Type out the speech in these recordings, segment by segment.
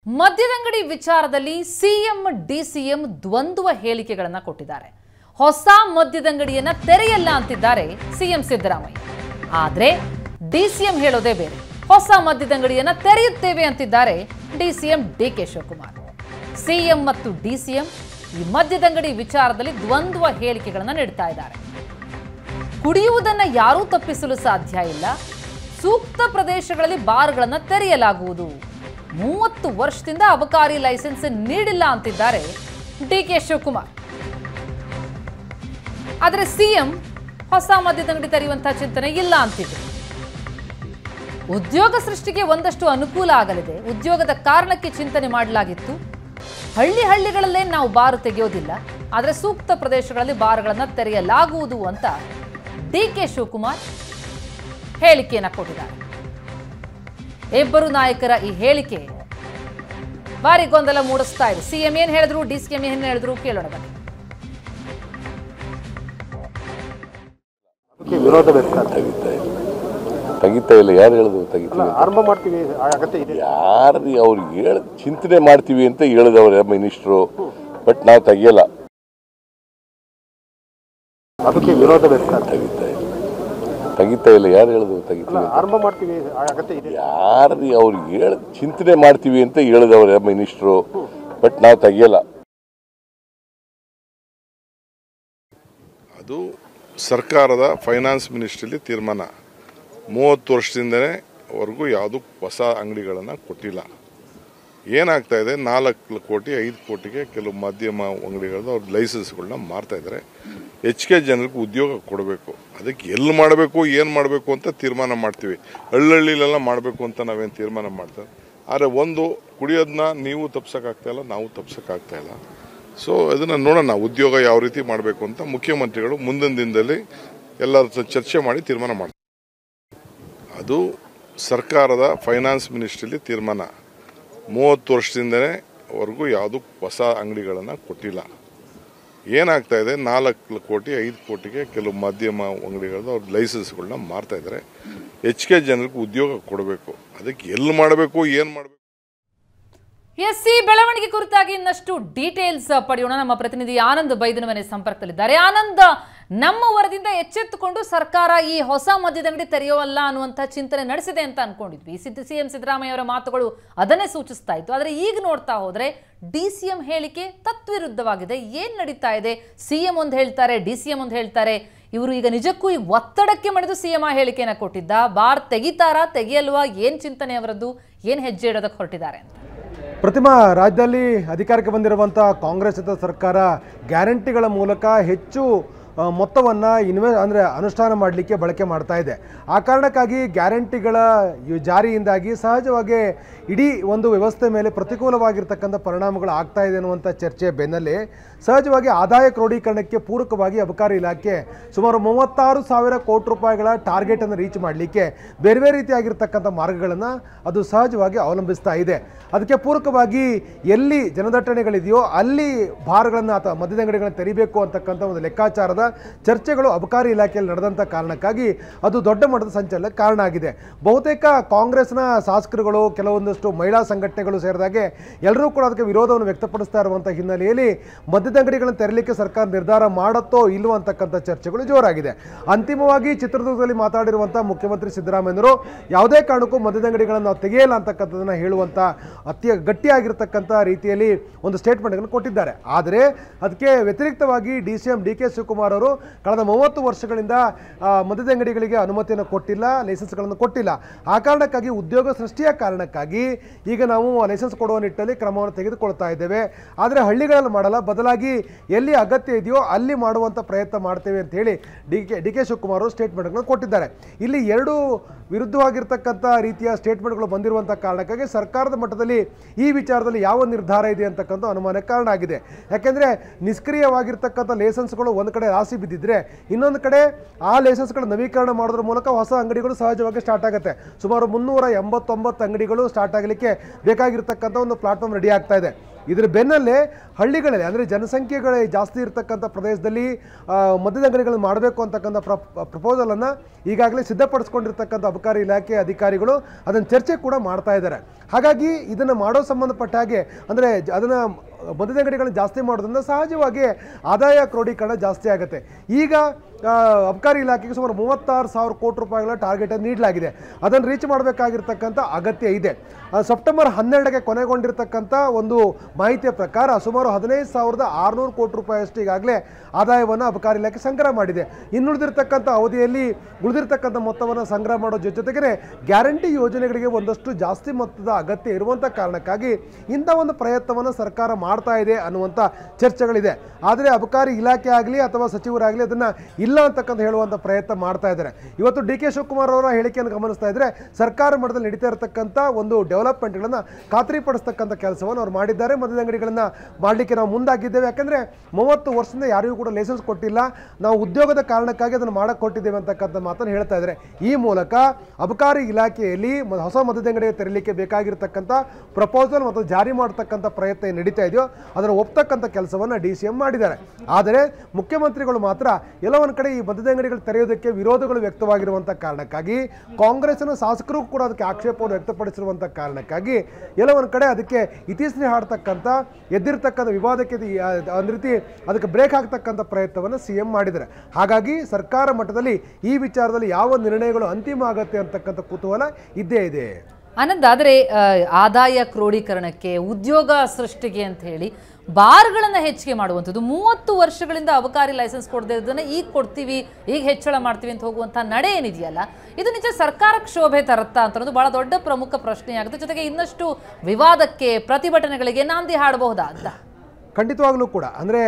ಮದ್ಯದಂಗಡಿ ವಿಚಾರದಲ್ಲಿ CM DCM ದ್ವಂದ್ವ ಹೇಳಿಕೆಗಳನ್ನ ಕೊಟ್ಟಿದ್ದಾರೆ ಹೊಸ ಮದ್ಯದಂಗಡಿಯನ್ನ ತೆರೆಯಲ್ಲ ಅಂತಿದ್ದಾರೆ ಸಿಎಂ ಸಿದ್ದರಾಮಯ್ಯ ಆದ್ರೆ ಡಿಸಿಎಂ ಹೇಳೋದೇ ಬೇರೆ ಹೊಸ ಮದ್ಯದಂಗಡಿಯನ್ನ ತೆರೆಯುತ್ತೇವೆ ಅಂತಿದ್ದಾರೆ ಡಿಸಿಎಂ ಡಿಕೆ ಶಿವಕುಮಾರ್ ಸಿಎಂ ಮತ್ತು ಡಿಸಿಎಂ ಈ ಮದ್ಯದಂಗಡಿ ವಿಚಾರದಲ್ಲಿ ದ್ವಂದ್ವ ಹೇಳಿಕೆಗಳನ್ನ ನೀಡ್ತಾ ಇದ್ದಾರೆ ಕುಡಿಯುವುದನ್ನ ಯಾರೂ ತಪ್ಪಿಸಲು ಸಾಧ್ಯ ಇಲ್ಲ ಸೂಕ್ತ ಪ್ರದೇಶಗಳಲ್ಲಿ ಬಾರ್ಗಳನ್ನು ತೆರೆಯಲಾಗುವುದು ಮೂವತ್ತು ವರ್ಷದಿಂದ ಅಬಕಾರಿ ಲೈಸೆನ್ಸ್ ನೀಡಿಲ್ಲ ಅಂತಿದ್ದಾರೆ ಡಿಕೆ ಶಿವಕುಮಾರ್ ಆದರೆ ಸಿಎಂ ಹೊಸ ಮದ್ಯದಂಗಡಿ ತೆರೆಯುವಂತಹ ಚಿಂತನೆ ಇಲ್ಲ ಅಂತಿದ್ರು ಉದ್ಯೋಗ ಸೃಷ್ಟಿಗೆ ಒಂದಷ್ಟು ಅನುಕೂಲ ಆಗಲಿದೆ ಉದ್ಯೋಗದ ಕಾರಣಕ್ಕೆ ಚಿಂತನೆ ಮಾಡಲಾಗಿತ್ತು ಹಳ್ಳಿ ಹಳ್ಳಿಗಳಲ್ಲೇ ನಾವು ಬಾರು ತೆಗೆಯೋದಿಲ್ಲ ಆದರೆ ಸೂಕ್ತ ಪ್ರದೇಶಗಳಲ್ಲಿ ಬಾರ್ಗಳನ್ನು ತೆರೆಯಲಾಗುವುದು ಅಂತ ಡಿ ಕೆ ಶಿವಕುಮಾರ್ ಹೇಳಿಕೆಯನ್ನ ಕೊಟ್ಟಿದ್ದಾರೆ ಇಬ್ಬರು ನಾಯಕರ ಈ ಹೇಳಿಕೆ ಭಾರಿ ಗೊಂದಲ ಮೂಡಿಸ್ತಾ ಇದೆ ಸಿಎಂ ಏನ್ ಹೇಳಿದ್ರು ಡಿ ಸಿ ಎಂ ಏನ್ ಹೇಳಿದ್ರು ಕೇಳೋಣ ಬನ್ನಿ ಅದಕ್ಕೆ ವಿರೋಧ ವ್ಯಕ್ತ ತೆಗಿತಾ ಇಲ್ಲ ತೆಗಿತಾ ಇಲ್ಲ ಯಾರು ಹೇಳಿದ್ರು ತೆಗಿತೀವಿ ಅಂತ? ಆರಂಭ ಮಾಡ್ತೀವಿ ಆ ಅಗತ್ಯ ಇದೆ ಯಾರು ಅವ್ರಿಗೆ ಹೇಳ ಚಿಂತನೆ ಮಾಡ್ತೀವಿ ಅಂತ ಹೇಳಿದವ್ರೆ ಮಿನಿಸ್ಟ್ರು ಬಟ್ ನಾವು ತೆಗಿಯಲ್ಲ ಅದಕ್ಕೆ ವಿರೋಧ ವ್ಯಕ್ತ ತೆಗಿತಾ ಇಲ್ಲ ತೆಗಿತಾ ಇಲ್ಲ ಯಾರು ಹೇಳಿದ್ರು ತೆಗಿತೀವಿ ಅಂತ? ಆರಂಭ ಮಾಡ್ತೀವಿ ಆ ಅಗತ್ಯ ಇದೆ ಯಾರು ಅವ್ರಿಗೆ ಹೇಳ ಚಿಂತನೆ ಮಾಡ್ತೀವಿ ಅಂತ ಹೇಳಿದವ್ರೆ ಮಿನಿಸ್ಟ್ರು ಬಟ್ ನಾವು ತೆಗಿಯಲ್ಲ ಅದು ಸರ್ಕಾರದ ಫೈನಾನ್ಸ್ ಮಿನಿಸ್ಟ್ರಿಲಿ ತೀರ್ಮಾನ ಮೂವತ್ತು ವರ್ಷದಿಂದನೇ ವರೆಗೂ ಯಾವುದೂ ಹೊಸ ಅಂಗಡಿಗಳನ್ನು ಕೊಟ್ಟಿಲ್ಲ ಏನಾಗ್ತಾ ಇದೆ ನಾಲ್ಕು ಕೋಟಿ ಐದು ಕೋಟಿಗೆ ಕೆಲವು ಮಾಧ್ಯಮ ಅಂಗಡಿಗಳದ್ದು ಅವ್ರ ಲೈಸೆನ್ಸ್ಗಳನ್ನ ಮಾರ್ತಾ ಇದ್ದಾರೆ ಹೆಚ್ಚಿಗೆ ಜನರಿಗೆ ಉದ್ಯೋಗ ಕೊಡಬೇಕು ಅದಕ್ಕೆ ಎಲ್ಲಿ ಮಾಡಬೇಕು ಏನು ಮಾಡಬೇಕು ಅಂತ ತೀರ್ಮಾನ ಮಾಡ್ತೀವಿ ಹಳ್ಳಹಳ್ಳಿಲೆಲ್ಲ ಮಾಡಬೇಕು ಅಂತ ನಾವೇನು ತೀರ್ಮಾನ ಮಾಡ್ತಾರೆ ಆದರೆ ಒಂದು ಕುಡಿಯೋದನ್ನ ನೀವು ತಪ್ಸೋಕ್ಕಾಗ್ತಾ ಇಲ್ಲ ನಾವು ತಪ್ಸೋಕ್ಕಾಗ್ತಾ ಇಲ್ಲ ಸೊ ಅದನ್ನ ನೋಡೋಣ ಉದ್ಯೋಗ ಯಾವ ರೀತಿ ಮಾಡಬೇಕು ಅಂತ ಮುಖ್ಯಮಂತ್ರಿಗಳು ಮುಂದಿನ ದಿನದಲ್ಲಿ ಎಲ್ಲರ ಜೊತೆ ಚರ್ಚೆ ಮಾಡಿ ತೀರ್ಮಾನ ಮಾಡ್ತಾರೆ ಅದು ಸರ್ಕಾರದ ಫೈನಾನ್ಸ್ ಮಿನಿಸ್ಟ್ರಿಲಿ ತೀರ್ಮಾನ ಮೂವತ್ತು ವರ್ಷದಿಂದನೇ ವರೆಗೂ ಯಾವುದೂ ಹೊಸ ಅಂಗಡಿಗಳನ್ನು ಕೊಟ್ಟಿಲ್ಲ ಏನಾಗ್ತಾ ಇದೆ ನಾಲ್ಕು ಕೋಟಿ ಐದು ಕೋಟಿಗೆ ಕೆಲವು ಮಾಧ್ಯಮ ಅಂಗಡಿಗಳದ್ದು ಅವ್ರ ಲೈಸೆನ್ಸ್ಗಳನ್ನ ಮಾರ್ತಾ ಇದ್ದಾರೆ ಹೆಚ್ಚಿಗೆ ಜನರಿಗೆ ಉದ್ಯೋಗ ಕೊಡಬೇಕು ಅದಕ್ಕೆ ಎಲ್ಲಿ ಮಾಡಬೇಕು ಏನು ಮಾಡಬೇಕು ಎಸ್ ಸಿ ಬೆಳವಣಿಗೆ ಕುರಿತಾಗಿ ಇನ್ನಷ್ಟು ಡೀಟೇಲ್ಸ್ ಪಡೆಯೋಣ ನಮ್ಮ ಪ್ರತಿನಿಧಿ ಆನಂದ್ ಬೈದನಮನೆ ಸಂಪರ್ಕದಲ್ಲಿದ್ದಾರೆ ಆನಂದ್ ನಮ್ಮ ವರದಿಯಿಂದ ಎಚ್ಚೆತ್ತುಕೊಂಡು ಸರ್ಕಾರ ಈ ಹೊಸ ಮದ್ಯದಂಗಡಿ ತೆರೆಯೋವಲ್ಲ ಅನ್ನುವಂಥ ಚಿಂತನೆ ನಡೆಸಿದೆ ಅಂತ ಅನ್ಕೊಂಡಿದ್ವಿ ಸಿದ್ದ ಸಿಎಂ ಸಿದ್ದರಾಮಯ್ಯ ಅವರ ಮಾತುಗಳು ಅದನ್ನೇ ಸೂಚಿಸ್ತಾ ಇತ್ತು ಆದರೆ ಈಗ ನೋಡ್ತಾ ಹೋದ್ರೆ ಡಿ ಸಿ ಎಂ ಹೇಳಿಕೆ ತತ್ವಿರುದ್ಧವಾಗಿದೆ ಏನ್ ನಡೀತಾ ಇದೆ ಸಿಎಂ ಒಂದು ಹೇಳ್ತಾರೆ ಡಿ ಸಿ ಎಂ ಒಂದು ಹೇಳ್ತಾರೆ ಇವರು ಈಗ ನಿಜಕ್ಕೂ ಈ ಒತ್ತಡಕ್ಕೆ ಮಣಿದು ಸಿಎಂ ಆ ಹೇಳಿಕೆಯನ್ನ ಕೊಟ್ಟಿದ್ದ ಬಾರ್ ತೆಗಿತಾರಾ ತೆಗಿಯಲ್ವಾ ಏನ್ ಚಿಂತನೆ ಅವರದ್ದು ಏನ್ ಹೆಜ್ಜೆ ಇಡೋದಕ್ಕೆ ಹೊರಟಿದ್ದಾರೆ ಅಂತ ಪ್ರತಿಮಾ ರಾಜ್ಯದಲ್ಲಿ ಅಧಿಕಾರಕ್ಕೆ ಬಂದಿರುವಂಥ ಕಾಂಗ್ರೆಸ್ ಸರ್ಕಾರ ಗ್ಯಾರಂಟಿಗಳ ಮೂಲಕ ಹೆಚ್ಚು ಆ, ಮೊತ್ತವನ್ನ ಇನ್ವೆ ಅಂದರೆ ಅನುಷ್ಠಾನ ಮಾಡಲಿಕ್ಕೆ ಬಳಕೆ ಮಾಡ್ತಾ ಇದೆ ಆ ಕಾರಣಕ್ಕಾಗಿ ಗ್ಯಾರಂಟಿಗಳ ಯು- ಜಾರಿಯಿಂದಾಗಿ ಸಹಜವಾಗಿ ಇಡೀ ಒಂದು ವ್ಯವಸ್ಥೆ ಮೇಲೆ ಪ್ರತಿಕೂಲವಾಗಿರ್ತಕ್ಕಂಥ ಪರಿಣಾಮಗಳು ಆಗ್ತಾ ಇದೆ ಅನ್ನುವಂಥ ಚರ್ಚೆ ಬೆನ್ನಲ್ಲೇ ಸಹಜವಾಗಿ ಆದಾಯ ಕ್ರೋಢೀಕರಣಕ್ಕೆ ಪೂರಕವಾಗಿ ಅಬಕಾರಿ ಇಲಾಖೆ ಸುಮಾರು ಮೂವತ್ತಾರು ಸಾವಿರ ಕೋಟಿ ರೂಪಾಯಿಗಳ ಟಾರ್ಗೆಟನ್ನು ರೀಚ್ ಮಾಡಲಿಕ್ಕೆ ಬೇರೆ ಬೇರೆ ರೀತಿಯಾಗಿರ್ತಕ್ಕಂಥ ಮಾರ್ಗಗಳನ್ನು ಅದು ಸಹಜವಾಗಿ ಅವಲಂಬಿಸ್ತಾ ಇದೆ ಅದಕ್ಕೆ ಪೂರಕವಾಗಿ ಎಲ್ಲಿ ಜನದಟ್ಟಣೆಗಳಿದೆಯೋ ಅಲ್ಲಿ ಬಾರ್ಗಳನ್ನು ಅಥವಾ ಮದ್ಯದಂಗಡಿಗಳನ್ನು ತೆರಿಬೇಕು ಅಂತಕ್ಕಂಥ ಒಂದು ಲೆಕ್ಕಾಚಾರದ ಚರ್ಚೆಗಳು ಅಬಕಾರಿ ಇಲಾಖೆಯಲ್ಲಿ ನಡೆದಂಥ ಕಾರಣಕ್ಕಾಗಿ ಅದು ದೊಡ್ಡ ಮಟ್ಟದ ಸಂಚಲನಕ್ಕೆ ಕಾರಣ ಆಗಿದೆ ಬಹುತೇಕ ಕಾಂಗ್ರೆಸ್ನ ಶಾಸಕರುಗಳು ಕೆಲವೊಂದಷ್ಟು ಮಹಿಳಾ ಸಂಘಟನೆಗಳು ಸೇರಿದಾಗೆ ಎಲ್ಲರೂ ಕೂಡ ಅದಕ್ಕೆ ವಿರೋಧವನ್ನು ವ್ಯಕ್ತಪಡಿಸ್ತಾ ಇರುವಂಥ ಹಿನ್ನೆಲೆಯಲ್ಲಿ ಮದ್ಯದಂಗಡಿಗಳನ್ನು ತೆರಲಿಕ್ಕೆ ಸರ್ಕಾರ ನಿರ್ಧಾರ ಮಾಡುತ್ತೋ ಇಲ್ವೋ ಅಂತಕ್ಕಂಥ ಚರ್ಚೆಗಳು ಜೋರಾಗಿದೆ ಅಂತಿಮವಾಗಿ ಚಿತ್ರದುರ್ಗದಲ್ಲಿ ಮಾತಾಡಿರುವಂಥ ಮುಖ್ಯಮಂತ್ರಿ ಸಿದ್ದರಾಮಯ್ಯನವರು ಯಾವುದೇ ಕಾರಣಕ್ಕೂ ಮದ್ಯದಂಗಡಿಗಳನ್ನು ನಾವು ತೆಗೆಯಲ್ಲ ಅಂತಕ್ಕಂಥದ್ದನ್ನು ಹೇಳುವಂಥ ಅತ್ಯ ಗಟ್ಟಿಯಾಗಿರ್ತಕ್ಕಂಥ ರೀತಿಯಲ್ಲಿ ಒಂದು ಸ್ಟೇಟ್ಮೆಂಟ್ಗಳನ್ನು ಕೊಟ್ಟಿದ್ದಾರೆ ಆದರೆ ಅದಕ್ಕೆ ವ್ಯತಿರಿಕ್ತವಾಗಿ D C M D K Shivakumar ಅವರು ಕಳೆದ ಮೂವತ್ತು ವರ್ಷಗಳಿಂದ ಆ, ಮದ್ಯದಂಗಡಿಗಳಿಗೆ ಅನುಮತಿಯನ್ನು ಕೊಟ್ಟಿಲ್ಲ ಲೈಸೆನ್ಸ್ಗಳನ್ನು ಕೊಟ್ಟಿಲ್ಲ ಆ ಕಾರಣಕ್ಕಾಗಿ ಉದ್ಯೋಗ ಸೃಷ್ಟಿಯ ಕಾರಣಕ್ಕಾಗಿ ಈಗ ನಾವು ಲೈಸೆನ್ಸ್ ಕೊಡುವ ನಿಟ್ಟಲ್ಲಿ ಕ್ರಮವನ್ನು ತೆಗೆದುಕೊಳ್ತಾ ಇದ್ದೇವೆ ಆದರೆ ಹಳ್ಳಿಗಳಲ್ಲಿ ಮಾಡಲ್ಲ ಬದಲಾಗಿ ಎಲ್ಲಿ ಅಗತ್ಯ ಇದೆಯೋ ಅಲ್ಲಿ ಮಾಡುವಂಥ ಪ್ರಯತ್ನ ಮಾಡ್ತೇವೆ ಅಂತ ಹೇಳಿ D K D K Shivakumar ಅವರು ಸ್ಟೇಟ್ಮೆಂಟ್ಗಳನ್ನು ಕೊಟ್ಟಿದ್ದಾರೆ ಇಲ್ಲಿ ಎರಡು ವಿರುದ್ಧವಾಗಿರ್ತಕ್ಕಂಥ ರೀತಿಯ ಸ್ಟೇಟ್ಮೆಂಟ್ಗಳು ಬಂದಿರುವಂಥ ಕಾರಣಕ್ಕಾಗಿ ಸರ್ಕಾರದ ಮಟ್ಟದಲ್ಲಿ ಈ ವಿಚಾರದಲ್ಲಿ ಯಾವ ನಿರ್ಧಾರ ಇದೆ ಅಂತಕ್ಕಂಥ ಅನುಮಾನಕ್ಕೆ ಕಾರಣ ಆಗಿದೆ ಯಾಕೆಂದರೆ ನಿಷ್ಕ್ರಿಯವಾಗಿರ್ತಕ್ಕಂಥ ಲೈಸೆನ್ಸ್ಗಳು ಒಂದು ಕಡೆ ರಾಸಿ ಬಿದ್ದಿದ್ರೆ ಇನ್ನೊಂದು ಕಡೆ ಆ ಲೈಸೆನ್ಸ್ಗಳ ನವೀಕರಣ ಮಾಡೋದ್ರ ಮೂಲಕ ಹೊಸ ಅಂಗಡಿಗಳು ಸಹಜವಾಗಿ ಸ್ಟಾರ್ಟ್ ಆಗುತ್ತೆ ಸುಮಾರು ಮುನ್ನೂರ ಎಂಬತ್ತೊಂಬತ್ತು ಅಂಗಡಿಗಳು ಸ್ಟಾರ್ಟ್ ಆಗಲಿಕ್ಕೆ ಬೇಕಾಗಿರ್ತಕ್ಕಂಥ ಒಂದು ಪ್ಲಾಟ್ಫಾರ್ಮ್ ರೆಡಿ ಆಗ್ತಾ ಇದೆ ಇದರ ಬೆನ್ನಲ್ಲೇ ಹಳ್ಳಿಗಳಲ್ಲಿ ಅಂದರೆ ಜನಸಂಖ್ಯೆಗಳೇ ಜಾಸ್ತಿ ಇರತಕ್ಕಂಥ ಪ್ರದೇಶದಲ್ಲಿ ಆ, ಮದ್ಯದಂಗಡಿಗಳನ್ನು ಮಾಡಬೇಕು ಅಂತಕ್ಕಂಥ ಪ್ರ ಪ್ರಪೋಸಲನ್ನು ಈಗಾಗಲೇ ಸಿದ್ಧಪಡಿಸ್ಕೊಂಡಿರ್ತಕ್ಕಂಥ ಅಬಕಾರಿ ಇಲಾಖೆ ಅಧಿಕಾರಿಗಳು ಅದನ್ನು ಚರ್ಚೆ ಕೂಡ ಮಾಡ್ತಾ ಇದ್ದಾರೆ ಹಾಗಾಗಿ ಇದನ್ನು ಮಾಡೋ ಸಂಬಂಧಪಟ್ಟ ಹಾಗೆ ಅಂದರೆ ಅದನ್ನು ಮದ್ಯದಂಗಡಿಗಳನ್ನ ಜಾಸ್ತಿ ಮಾಡೋದ್ರಿಂದ ಸಹಜವಾಗಿ ಆದಾಯ ಕ್ರೋಢೀಕರಣ ಜಾಸ್ತಿ ಆಗುತ್ತೆ ಈಗ ಆ, ಅಬಕಾರಿ ಇಲಾಖೆಗೆ ಸುಮಾರು ಮೂವತ್ತಾರು ಸಾವಿರ ಕೋಟಿ ರೂಪಾಯಿಗಳ ಟಾರ್ಗೆಟನ್ನು ನೀಡಲಾಗಿದೆ ಅದನ್ನು ರೀಚ್ ಮಾಡಬೇಕಾಗಿರ್ತಕ್ಕಂಥ ಅಗತ್ಯ ಇದೆ ಆ, ಸೆಪ್ಟೆಂಬರ್ ಹನ್ನೆರಡಕ್ಕೆ ಕೊನೆಗೊಂಡಿರ್ತಕ್ಕಂಥ ಒಂದು ಮಾಹಿತಿಯ ಪ್ರಕಾರ ಸುಮಾರು ಹದಿನೈದು ಸಾವಿರದ ಆರುನೂರು ಕೋಟಿ ರೂಪಾಯಿಯಷ್ಟು ಈಗಾಗಲೇ ಆದಾಯವನ್ನು ಅಬಕಾರಿ ಇಲಾಖೆ ಸಂಗ್ರಹ ಮಾಡಿದೆ ಇನ್ನುಳಿದಿರ್ತಕ್ಕಂಥ ಅವಧಿಯಲ್ಲಿ ಉಳಿದಿರ್ತಕ್ಕಂಥ ಮೊತ್ತವನ್ನು ಸಂಗ್ರಹ ಮಾಡೋ ಜೊತೆ ಜೊತೆಗೆ ಗ್ಯಾರಂಟಿ ಯೋಜನೆಗಳಿಗೆ ಒಂದಷ್ಟು ಜಾಸ್ತಿ ಮೊತ್ತದ ಅಗತ್ಯ ಇರುವಂಥ ಕಾರಣಕ್ಕಾಗಿ ಇಂಥ ಒಂದು ಪ್ರಯತ್ನವನ್ನು ಸರ್ಕಾರ ಮಾಡ್ತಾ ಇದೆ ಅನ್ನುವಂಥ ಚರ್ಚೆಗಳಿದೆ ಆದರೆ ಅಬಕಾರಿ ಇಲಾಖೆ ಆಗಲಿ ಅಥವಾ ಸಚಿವರಾಗಲಿ ಅದನ್ನು ಇಲ್ಲ ಅಂತಕ್ಕಂಥ ಹೇಳುವಂಥ ಪ್ರಯತ್ನ ಮಾಡ್ತಾ ಇದ್ದಾರೆ ಇವತ್ತು ಡಿ ಕೆ ಶಿವಕುಮಾರ್ ಅವರ ಹೇಳಿಕೆಯನ್ನು ಗಮನಿಸ್ತಾ ಇದ್ರೆ ಸರ್ಕಾರ ಮಟ್ಟದಲ್ಲಿ ನಡೀತಾ ಇರತಕ್ಕಂಥ ಒಂದು ಡೆವಲಪ್ಮೆಂಟ್ಗಳನ್ನು ಖಾತ್ರಿಪಡಿಸ್ತಕ್ಕಂಥ ಕೆಲಸವನ್ನು ಅವ್ರು ಮಾಡಿದ್ದಾರೆ ಮದ್ಯದ ಅಂಗಡಿಗಳನ್ನು ಮಾಡಲಿಕ್ಕೆ ನಾವು ಮುಂದಾಗಿದ್ದೇವೆ ಯಾಕಂದರೆ ಮೂವತ್ತು ವರ್ಷದಿಂದ ಯಾರಿಗೂ ಕೂಡ ಲೈಸೆನ್ಸ್ ಕೊಟ್ಟಿಲ್ಲ ನಾವು ಉದ್ಯೋಗದ ಕಾರಣಕ್ಕಾಗಿ ಅದನ್ನು ಮಾಡಕ್ಕೆ ಕೊಟ್ಟಿದ್ದೇವೆ ಅಂತಕ್ಕಂಥ ಮಾತನ್ನು ಹೇಳ್ತಾ ಇದ್ದಾರೆ ಈ ಮೂಲಕ ಅಬಕಾರಿ ಇಲಾಖೆಯಲ್ಲಿ ಮ- ಹೊಸ ಮದ್ಯದ ಅಂಗಡಿಗೆ ತೆರಲಿಕ್ಕೆ ಬೇಕಾಗಿರ್ತಕ್ಕಂಥ ಪ್ರಪೋಸಲ್ ಮತ್ತು ಜಾರಿ ಮಾಡತಕ್ಕಂಥ ಪ್ರಯತ್ನ ಏನ್ ನಡೀತಾ ಇದೆಯೋ ಅದನ್ನು ಒಪ್ತಕ್ಕಂಥ ಕೆಲಸವನ್ನು ಡಿ ಸಿ ಎಂ ಮಾಡಿದ್ದಾರೆ ಆದರೆ ಮುಖ್ಯಮಂತ್ರಿಗಳು ಮಾತ್ರ ಎಲ್ಲ ಒಂದು ಕಡೆ ಈ ಮದ್ಯದ ಅಂಗಡಿಗಳು ತೆರೆಯೋದಕ್ಕೆ ವಿರೋಧಗಳು ವ್ಯಕ್ತವಾಗಿರುವಂಥ ಕಾರಣಕ್ಕಾಗಿ ಕಾಂಗ್ರೆಸ್ನ ಶಾಸಕರು ಕೂಡ ಅದಕ್ಕೆ ಆಕ್ಷೇಪವನ್ನು ವ್ಯಕ್ತಪಡಿಸಿರುವಂಥ ಕಾರಣಕ್ಕಾಗಿ ಎಲ್ಲ ಒಂದು ಕಡೆ ಅದಕ್ಕೆ ಇತಿಶ್ರೀ ಹಾಡ್ತಕ್ಕಂಥ ಎದ್ದಿರ್ತಕ್ಕಂಥ ವಿವಾದಕ್ಕೆ ಇದು ಯಾ- ಒಂದು ರೀತಿ ಅದಕ್ಕೆ ಬ್ರೇಕ್ ಹಾಕ್ತಕ್ಕಂಥ ಪ್ರಯತ್ನವನ್ನು ಸಿ ಎಂ ಮಾಡಿದ್ದಾರೆ ಹಾಗಾಗಿ ಸರ್ಕಾರ ಮಟ್ಟದಲ್ಲಿ ಈ ವಿಚಾರದಲ್ಲಿ ಯಾವ ನಿರ್ಣಯಗಳು ಅಂತಿಮ ಆಗತ್ತೆ ಅಂತಕ್ಕಂಥ ಕುತೂಹಲ ಇದ್ದೇ ಇದೆ ಆನಂದ್ ಆದರೆ ಆ, ಆದಾಯ ಕ್ರೋಢೀಕರಣಕ್ಕೆ ಉದ್ಯೋಗ ಸೃಷ್ಟಿಗೆ ಅಂತ ಹೇಳಿ ಬಾರ್ಗಳನ್ನು ಹೆಚ್ಚಿಗೆ ಮಾಡುವಂಥದ್ದು ಮೂವತ್ತು ವರ್ಷಗಳಿಂದ ಅಬಕಾರಿ ಲೈಸೆನ್ಸ್ ಕೊಡದೇ ಇದ್ದನ್ನ ಈಗ ಕೊಡ್ತೀವಿ ಈಗ ಹೆಚ್ಚಳ ಮಾಡ್ತೀವಿ ಅಂತ ಹೋಗುವಂಥ ನಡೆ ಏನಿದೆಯಲ್ಲ ಇದು ನಿಜ ಸರ್ಕಾರಕ್ಕೆ ಶೋಭೆ ತರುತ್ತಾ ಅಂತ ಅನ್ನೋದು ಬಹಳ ದೊಡ್ಡ ಪ್ರಮುಖ ಪ್ರಶ್ನೆಯಾಗುತ್ತೆ ಜೊತೆಗೆ ಇನ್ನಷ್ಟು ವಿವಾದಕ್ಕೆ ಪ್ರತಿಭಟನೆಗಳಿಗೆ ನಾಂದಿ ಹಾಡಬಹುದಾ ಅಂತ ಖಂಡಿತವಾಗ್ಲೂ ಕೂಡ ಅಂದರೆ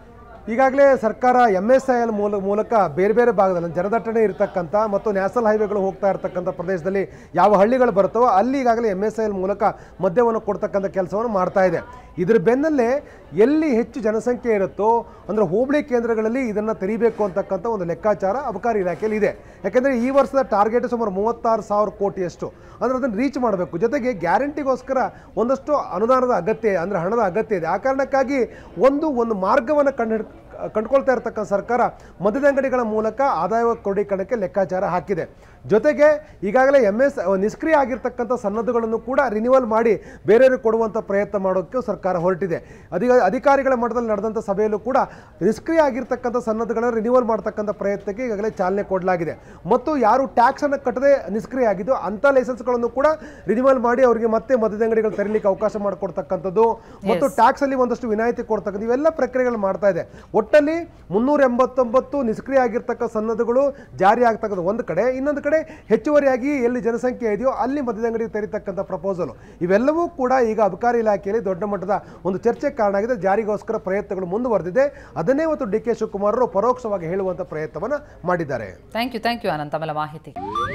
ಈಗಾಗಲೇ ಸರ್ಕಾರ ಎಮ್ ಎಸ್ ಐ ಎಲ್ ಮೂಲ ಮೂಲಕ ಬೇರೆ ಬೇರೆ ಭಾಗದಲ್ಲಿ ಜನದಟ್ಟಣೆ ಇರತಕ್ಕಂಥ ಮತ್ತು ನ್ಯಾಷನಲ್ ಹೈವೇಗಳು ಹೋಗ್ತಾ ಇರತಕ್ಕಂಥ ಪ್ರದೇಶದಲ್ಲಿ ಯಾವ ಹಳ್ಳಿಗಳು ಬರುತ್ತವೋ ಅಲ್ಲಿ ಈಗಾಗಲೇ ಎಮ್ ಎಸ್ ಐ ಎಲ್ ಮೂಲಕ ಮದ್ಯವನ್ನು ಕೊಡ್ತಕ್ಕಂಥ ಕೆಲಸವನ್ನು ಮಾಡ್ತಾ ಇದೆ ಇದ್ರ ಬೆನ್ನಲ್ಲೇ ಎಲ್ಲಿ ಹೆಚ್ಚು ಜನಸಂಖ್ಯೆ ಇರುತ್ತೋ ಅಂದರೆ ಹೋಬಳಿ ಕೇಂದ್ರಗಳಲ್ಲಿ ಇದನ್ನು ತೆರಿಬೇಕು ಅಂತಕ್ಕಂಥ ಒಂದು ಲೆಕ್ಕಾಚಾರ ಅಬಕಾರಿ ಇಲಾಖೆಯಲ್ಲಿ ಇದೆ ಯಾಕೆಂದರೆ ಈ ವರ್ಷದ ಟಾರ್ಗೆಟ್ ಸುಮಾರು ಮೂವತ್ತಾರು ಸಾವಿರ ಕೋಟಿಯಷ್ಟು ಅಂದರೆ ಅದನ್ನು ರೀಚ್ ಮಾಡಬೇಕು ಜೊತೆಗೆ ಗ್ಯಾರಂಟಿಗೋಸ್ಕರ ಒಂದಷ್ಟು ಅನುದಾನದ ಅಗತ್ಯ ಅಂದರೆ ಹಣದ ಅಗತ್ಯ ಇದೆ ಆ ಕಾರಣಕ್ಕಾಗಿ ಒಂದು ಒಂದು ಮಾರ್ಗವನ್ನು ಕಂಡು ಕಂಡುಕೊಳ್ತಾ ಇರತಕ್ಕಂಥ ಸರ್ಕಾರ ಮದ್ಯದ ಅಂಗಡಿಗಳ ಮೂಲಕ ಆದಾಯ ಕ್ರೋಢೀಕರಣಕ್ಕೆ ಲೆಕ್ಕಾಚಾರ ಹಾಕಿದೆ ಜೊತೆಗೆ ಈಗಾಗಲೇ ಎಮ್ ಎಸ್ ನಿಷ್ಕ್ರಿಯ ಆಗಿರ್ತಕ್ಕಂಥ ಸನ್ನದ್ದುಗಳನ್ನು ಕೂಡ ರಿನ್ಯೂವಲ್ ಮಾಡಿ ಬೇರೆಯವ್ರಿಗೆ ಕೊಡುವಂಥ ಪ್ರಯತ್ನ ಮಾಡೋಕ್ಕೆ ಸರ್ಕಾರ ಹೊರಟಿದೆ ಅಧಿಕ ಅಧಿಕಾರಿಗಳ ಮಟ್ಟದಲ್ಲಿ ನಡೆದಂಥ ಸಭೆಯಲ್ಲೂ ಕೂಡ ನಿಷ್ಕ್ರಿಯ ಆಗಿರ್ತಕ್ಕಂಥ ಸನ್ನದ್ದುಗಳನ್ನು ರಿನ್ಯೂವಲ್ ಮಾಡ್ತಕ್ಕಂಥ ಪ್ರಯತ್ನಕ್ಕೆ ಈಗಾಗಲೇ ಚಾಲನೆ ಕೊಡಲಾಗಿದೆ ಮತ್ತು ಯಾರು ಟ್ಯಾಕ್ಸನ್ನು ಕಟ್ಟದೆ ನಿಷ್ಕ್ರಿಯ ಆಗಿದ್ದು ಅಂಥ ಲೈಸೆನ್ಸ್ಗಳನ್ನು ಕೂಡ ರಿನ್ಯೂವಲ್ ಮಾಡಿ ಅವರಿಗೆ ಮತ್ತೆ ಮದ್ಯದ ಅಂಗಡಿಗಳು ತೆರಲಿಕ್ಕೆ ಅವಕಾಶ ಮಾಡಿಕೊಡ್ತಕ್ಕಂಥದ್ದು ಮತ್ತು ಟ್ಯಾಕ್ಸ್ ಅಲ್ಲಿ ಒಂದಷ್ಟು ವಿನಾಯಿತಿ ಕೊಡ್ತಕ್ಕಂಥ ಇವೆಲ್ಲ ಪ್ರಕ್ರಿಯೆಗಳು ಮಾಡ್ತಾ ಇದೆ ಒಟ್ಟಲ್ಲಿ ಮುನ್ನೂರ ಎಂಬತ್ತೊಂಬತ್ತು ನಿಷ್ಕ್ರಿಯ ಆಗಿರ್ತಕ್ಕ ಸನ್ನದ್ದುಗಳು ಜಾರಿ ಆಗ್ತಕ್ಕಂಥ ಒಂದು ಕಡೆ ಇನ್ನೊಂದು ಕಡೆ ಹೆಚ್ಚುವರಿಯಾಗಿ ಎಲ್ಲಿ ಜನಸಂಖ್ಯೆ ಇದೆಯೋ ಅಲ್ಲಿ ಮದ್ಯದ ಅಂಗಡಿ ತೆರೀತಕ್ಕಂಥ ಪ್ರಪೋಸಲ್ ಇವೆಲ್ಲವೂ ಕೂಡ ಈಗ ಅಬಕಾರಿ ಇಲಾಖೆಯಲ್ಲಿ ದೊಡ್ಡ ಮಟ್ಟದ ಒಂದು ಚರ್ಚೆಗೆ ಕಾರಣ ಆಗಿದೆ ಜಾರಿಗೋಸ್ಕರ ಪ್ರಯತ್ನಗಳು ಮುಂದುವರೆದಿದೆ ಅದನ್ನೇ ಇವತ್ತು ಡಿ ಕೆ ಶಿವಕುಮಾರ್ ಅವರು ಪರೋಕ್ಷವಾಗಿ ಹೇಳುವಂಥ ಪ್ರಯತ್ನವನ್ನು ಮಾಡಿದ್ದಾರೆ thank you thank you Anant ಆಮೇಲೆ ಮಾಹಿತಿ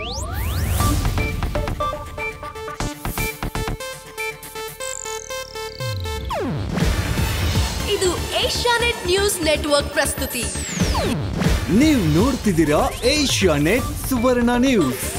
ಇದು ಏಷ್ಯಾನೆಟ್ ನ್ಯೂಸ್ ನೆಟ್ವರ್ಕ್ ಪ್ರಸ್ತುತಿ ನೀವು ನೋಡ್ತಿದ್ದೀರಾ ಏಷ್ಯಾ ನೆಟ್ ಸುವರ್ಣ ನ್ಯೂಸ್